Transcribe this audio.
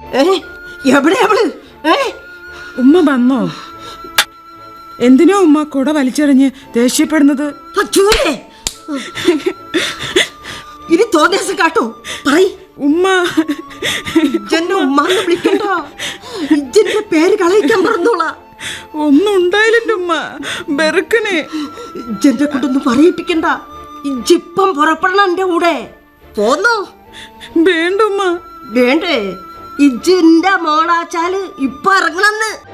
ഏ എവിടെ അവള് ഏ ഉമ്മ വന്നോ എന്തിനോ ഉമ്മ കുട വലിച്ചെറിഞ്ഞ് ദേഷ്യപ്പെടുന്നത് അച്ചൂരെ ഇനി തോന്നിയാസം കാട്ടോ പറയ് ഉമ്മ ഇജ്ജെന്നെ ഉമ്മാന്ന് വിളിക്കണ്ട ഇജ്ജന്റെ പേര് കളയിക്കാൻ പറഞ്ഞോളാ ഒന്നും ഉണ്ടായില്ല ഉമ്മ ബെറുക്കനെ ഇജ്ജന്റെ കൊണ്ടൊന്നും പറയിപ്പിക്കണ്ട ഇജ്ജിപ്പം പുറപ്പെടണം എന്റെ കൂടെ പോന്നോ വേണ്ട ഉമ്മ വേണ്ടേ ഇജ്ജിന്റെ മോളാച്ചാല് ഇപ്പൊ ഇറങ്ങണമെന്ന്